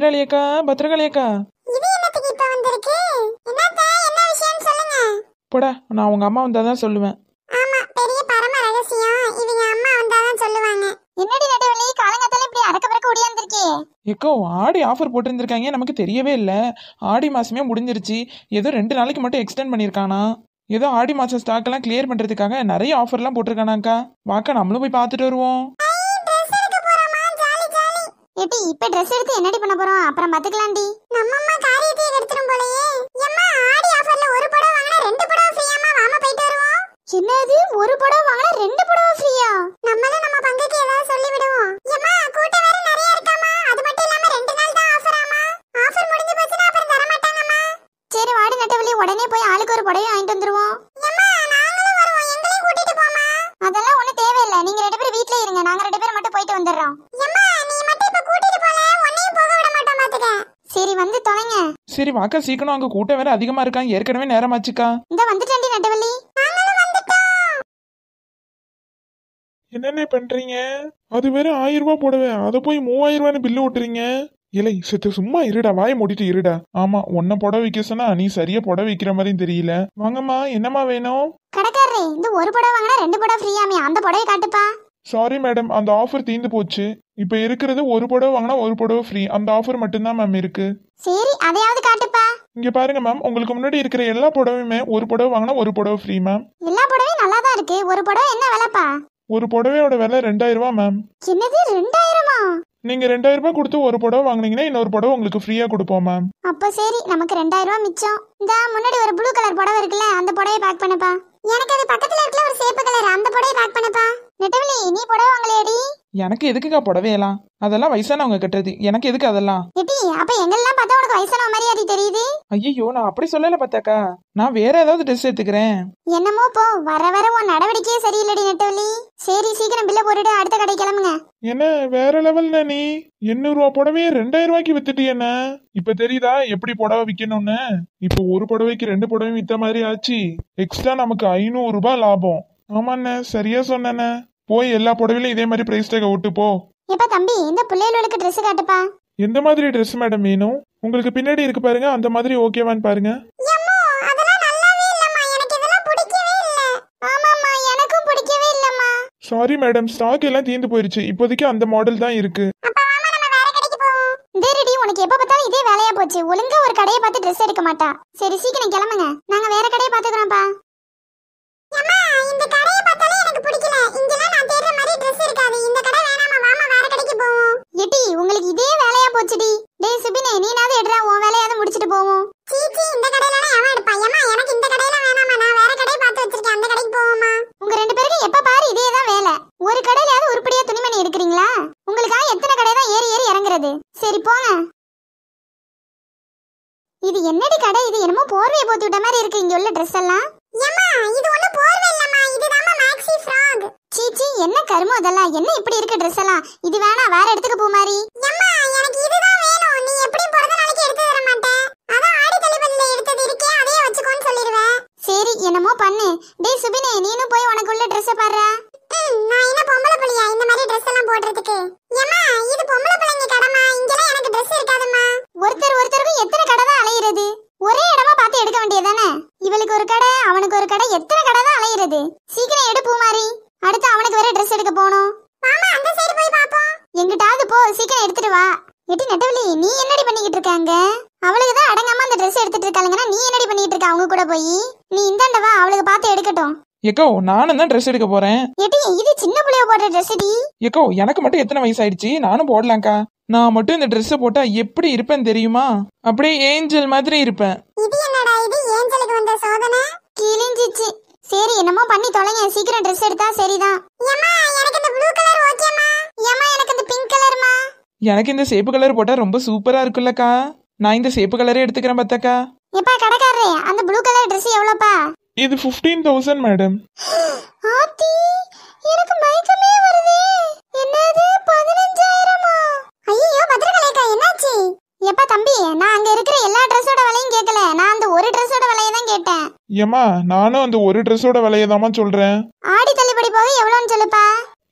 பத்ராளி அக்கா பத்ரகாளி அக்கா இது என்னத்துக்கு இப்ப வந்திருக்கு என்னத்த என்ன விஷயம் சொல்லுங்க போடா நான் உங்க அம்மா வந்தாதான் தான் சொல்லுவேன் ஆமா பெரிய பரம ரகசியம் இவங்க அம்மா வந்தாதான் சொல்லுவாங்க என்னடி நடுவலி காலங்கத்தால இப்படி அடக்க பறக்க ஓடியாந்துருக்கே எக்கோ ஆடி ஆஃபர் போட்டிருந்திருக்காங்க நமக்கு தெரியவே இல்லை ஆடி மாசமே முடிஞ்சிருச்சு ஏதோ ரெண்டு நாளைக்கு மட்டும் எக்ஸ்டெண்ட் பண்ணியிருக்கானா ஏதோ ஆடி மாசம் ஸ்டாக் எல்லாம் கிளியர் பண்றதுக்காக நிறைய ஆஃபர்லாம் போட்டிருக்கானாக்கா வாக்கா நம்மளும் போய் பார்த்துட்டு வருவோம் ட்ரெஸ் எடுக்க போறோமா ஜாலி ஜாலி ஏடி இப்ப ட்ரெஸ் எடுத்து என்னடி பண்ண போறோம் அப்புறம் பாத்துக்கலாம்டி நம்ம அம்மா காரியத்தை எடுத்துரும் போலயே எம்மா ஆடி ஆஃபர்ல ஒரு புடவை வாங்கினா ரெண்டு புடவை ஃப்ரீயாமா வாமா போயிட்டு வருவோம் என்னது ஒரு புடவை வாங்கினா ரெண்டு புடவை ஃப்ரீயா நம்மளும் நம்ம பங்குக்கு ஏதாவது சொல்லி விடுவோம் எம்மா கூட்டம் வேற நிறைய இருக்காமா அது மட்டும் இல்லாம ரெண்டு நாள் தான் ஆஃபராமா ஆஃபர் முடிஞ்சு போச்சுன்னா அப்புறம் தர மாட்டாங்கம்மா சரி வாடி நட்டவழி உடனே போய் ஆளுக்கு ஒரு புடவை வாங்கிட்டு வந்துருவோம் எம்மா நாங்களும் வருவோம் எங்களையும் கூட்டிட்டு போமா அதெல்லாம் ஒண்ணு தேவையில்லை நீங்க ரெண்டு பேரும் வீட்லயே இருங்க நாங்க ரெண்டு பேரும் மட்டும் போயிட்டு வந்துடுறோம் எம்மா நீ மட்டும் இப்ப கூட்டிட்டு போல உன்னையும் போக விட மாட்டோம் பாத்துக்க சரி வந்து தொலைங்க சரி வாக்கா சீக்கிரம் அங்கே கூட்டம் வேற அதிகமாக இருக்கான் ஏற்கனவே நேரமாச்சுக்கா இந்த வந்துட்டேன்டி நட்டவள்ளி நாங்களும் வந்துட்டோம் என்னென்ன பண்றீங்க அது வெறும் ஆயிரம் ரூபாய் போடுவேன் அதை போய் மூவாயிரம் ரூபான்னு பில்லு ஓட்டுறீங்க இல்லை சித்து சும்மா இருடா வாயை மூடிட்டு இருடா ஆமா உன்னை புடவை வைக்க சொன்னா நீ சரியா புடவை வைக்கிற மாதிரியும் தெரியல வாங்கம்மா என்னம்மா வேணும் கடைக்காரரே இந்த ஒரு புடவை வாங்கினா ரெண்டு புடவை ஃப்ரீயாமே அந்த புடவை காட்டுப்பா சாரி மேடம் அந்த ஆஃபர் தீந்து போச்சு இப்போ இருக்கிறது ஒரு புடவை வாங்கினா ஒரு புடவை ஃப்ரீ அந்த ஆஃபர் மட்டும்தான் மேம் இருக்கு சரி அதையாவது காட்டுப்பா இங்க பாருங்க மேம் உங்களுக்கு முன்னாடி இருக்கிற எல்லா புடவையுமே ஒரு புடவை வாங்கினா ஒரு புடவை ஃப்ரீ மேம் எல்லா புடவையும் நல்லா தான் இருக்கு ஒரு புடவை என்ன விலைப்பா ஒரு புடவையோட விலை ரெண்டாயிரம் ரூபாய் மேம் என்னது ரெண்டாயிரமா நீங்க ரெண்டாயிரம் ரூபாய் கொடுத்து ஒரு புடவை வாங்குனீங்கன்னா இன்னொரு புடவை உங்களுக்கு ஃப்ரீயா கொடுப்போம் மேம் அப்ப சரி நமக்கு ரெண்டாயிரம் ரூபாய் மிச்சம் இந்த முன்னாடி ஒரு ப்ளூ கலர் புடவை இருக்குல்ல அந்த புடவைய பேக் பண்ணப்பா எனக்கு அது பக்கத்துல இருக்கல ஒரு சேப்பு கலர் அந்த புடவைய பேக் பண்ணப்பா நெட்டவலி நீ புடவை வாங்கலையடி எனக்கு எதுக்குக்கா புடவையெல்லாம் அதெல்லாம் வயசானவங்க கட்டுறது எனக்கு எதுக்கு அதெல்லாம் எட்டி அப்ப எங்கெல்லாம் பார்த்தா உனக்கு வயசான மாதிரி அது தெரியுது ஐயோ நான் அப்படி சொல்லல பார்த்தாக்கா நான் வேற ஏதாவது ட்ரெஸ் எடுத்துக்கிறேன் என்னமோ போ வர வர உன் நடவடிக்கையே சரியில்லடி நெட்டவலி சரி சீக்கிரம் பில்ல போட்டுட்டு அடுத்த கடை கிளம்புங்க என்ன வேற லெவல்ல நீ எண்ணூறு ரூபா புடவையே ரெண்டாயிரம் ரூபாய்க்கு வித்துட்டு என்ன இப்ப தெரியுதா எப்படி புடவை விக்கணும்னு இப்போ ஒரு புடவைக்கு ரெண்டு புடவை வித்த மாதிரி ஆச்சு எக்ஸ்ட்ரா நமக்கு ஐநூறு ரூபாய் லாபம் ஆமாண்ணே சரியா சொன்னேண்ணே போய் எல்லா புடவையிலும் இதே மாதிரி பிரைஸ் டேக விட்டு போ எப்பா தம்பி இந்த பிள்ளைகளுக்கு Dress காட்டுப்பா எந்த மாதிரி ட்ரெஸ் மேடம் வேணும் உங்களுக்கு பின்னாடி இருக்கு பாருங்க அந்த மாதிரி ஓகேவான்னு பாருங்க எம்மோ அதெல்லாம் நல்லாவே இல்லம்மா எனக்கு இதெல்லாம் பிடிக்கவே இல்ல ஆமாம்மா எனக்கும் பிடிக்கவே இல்லம்மா சாரி மேடம் ஸ்டாக் எல்லாம் தீர்ந்து போயிருச்சு இப்போதைக்கு அந்த மாடல் தான் இருக்கு அப்ப வாமா நம்ம வேற கடைக்கு போவோம் டேரடி உனக்கு எப்ப பார்த்தாலும் இதே வேலையா போச்சு ஒழுங்கா ஒரு கடையை பார்த்து Dress எடுக்க மாட்டா சரி சீக்கிரம் கிளம்புங்க நாங்க வேற கடையை பாத்துக்கறோம்ப்பா அம்மா இந்த கடையை பார்த்தாலே எனக்கு பிடிக்கல இங்கலாம் நான் தேடுற மாதிரி Dress இருக்காது இந்த கடை வேணாமா வாமா வேற கடைக்கு போவோம் எட்டி உங்களுக்கு இதே வேலையா போச்சுடி டேய் சுபினே நீனாவது எடுறா உன் வேலையாவது முடிச்சிட்டு போவோம் சீச்சி இந்த கடையில எவன் எடுப்பா ஏமா எனக்கு இந்த கடையில வேணாமா நான் வேற கடை பார்த்து வச்சிருக்கேன் அந்த கடைக்கு போவோமா உங்க ரெண்டு பேருக்கு எப்ப பாரு இதே தான் வேலை ஒரு கடையிலயாவது உருப்படியா துணிமணி எடுக்கிறீங்களா உங்களுக்காக எத்தனை கடை தான் ஏறி ஏறி இறங்குறது சரி போங்க இது என்னடி கடை இது என்னமோ போர்வையை போத்தி விட்ட மாதிரி இருக்கு இங்க உள்ள Dress எல்லாம் ஏமா இது ஒண்ணு போர்வை இல்லம்மா இதுதாம்மா மேக்ஸி ஃப்ராக் சீச்சி என்ன கருமோ அதெல்லாம் என்ன இப்படி இருக்கு Dress எல்லாம் இது வேணா வேற இடத்துக்கு போ மாதிரி ஏமா எனக்கு இதுதான் வேணும் நீ எப்படி பிறந்த நாளைக்கு எடுத்து தர மாட்டேன் அதான் ஆடி தள்ளுபடியில எடுத்தது இருக்கே அதையே வச்சுக்கோன்னு சொல்லிடுவேன் சரி என்னமோ பண்ணு டேய் சுபினே நீனும் போய் உனக்குள்ள Dress பாரு நான் என்ன பொம்பளை புள்ளையா இந்த மாதிரி Dress எல்லாம் போடுறதுக்கு ஏமா இது பொம்பளை பிள்ளைங்க கடமா இங்கெல்லாம் எனக்கு Dress இருக்காதும்மா ஒருத்தர் ஒருத்தருக்கும் எத்தனை கடை தான் அலையிறது ஒரே இடமா பார்த்து எடுக்க வேண்டியதானே இவளுக்கு ஒரு கடை அவனுக்கு ஒரு கடை எத்தனை கடை தான் அலையிறது சீக்கிரம் எடு பூமாரி அடுத்து அவனுக்கு வேற Dress எடுக்க போகணும் மாமா அந்த சைடு போய் பாப்போம் எங்கிட்டாவது போ சீக்கிரம் எடுத்துட்டு வா எட்டி நெட்டவலி நீ என்னடி பண்ணிக்கிட்டு இருக்காங்க அவளுக்கு தான் அடங்காம அந்த Dress எடுத்துட்டு இருக்காளுங்கன்னா நீ என்னடி பண்ணிட்டு இருக்க அவங்க கூட போய் நீ இந்தாண்ட வா அவளுக்கு பார்த்து எடுக்கட்டும் எக்கோ நானும் தான் ட்ரெஸ் எடுக்க போறேன் எட்டி இது சின்ன புள்ளைய போடுற Dress டி எக்கோ எனக்கு மட்டும் எத்தனை வயசாயிடுச்சு நானும் போடலாம்க்கா நான் மட்டும் இந்த ட்ரெஸ்ஸை போட்டா எப்படி இருப்பேன் தெரியுமா அப்படியே ஏஞ்சல் மாதிரி இருப்பேன் இது என்னடா இது ஏஞ்சலுக்கு வந்த சோதனை கிழிஞ்சிச்சு சரி என்னமோ பண்ணி தொலைங்க சீக்கிரம் Dress எடுத்தா சரிதான் ஏமா எனக்கு இந்த ப்ளூ கலர் ஓகேமா ஏமா எனக்கு இந்த பிங்க் கலர்மா எனக்கு இந்த சேப்பு கலர் போட்டா ரொம்ப சூப்பரா இருக்குல்லக்கா நான் இந்த சேப்பு கலரே எடுத்துக்கிறேன் பார்த்தாக்கா எப்பா கடைக்காரரே அந்த ப்ளூ கலர் Dress எவ்வளோப்பா இது ஃபிஃப்டீன் தௌசண்ட் மேடம் ஆத்தி எனக்கு மயக்கமே வருதே என்னது பதினஞ்சாயிரமா ஐயோ பத்திரகலைக்கா என்னாச்சு எப்பா தம்பி நான் அங்க இருக்கிற எல்லா ட்ரெஸ்ஸோட விலையும் கேட்கல நான் அந்த ஒரு ட்ரெஸ்ஸோட விலையை தான் கேட்டேன் ஏம்மா நானும் அந்த ஒரு ட்ரெஸ்ஸோட விலையை சொல்றேன் ஆடி தள்ளுபடி போக எவ்வளோன்னு சொல்லுப்பா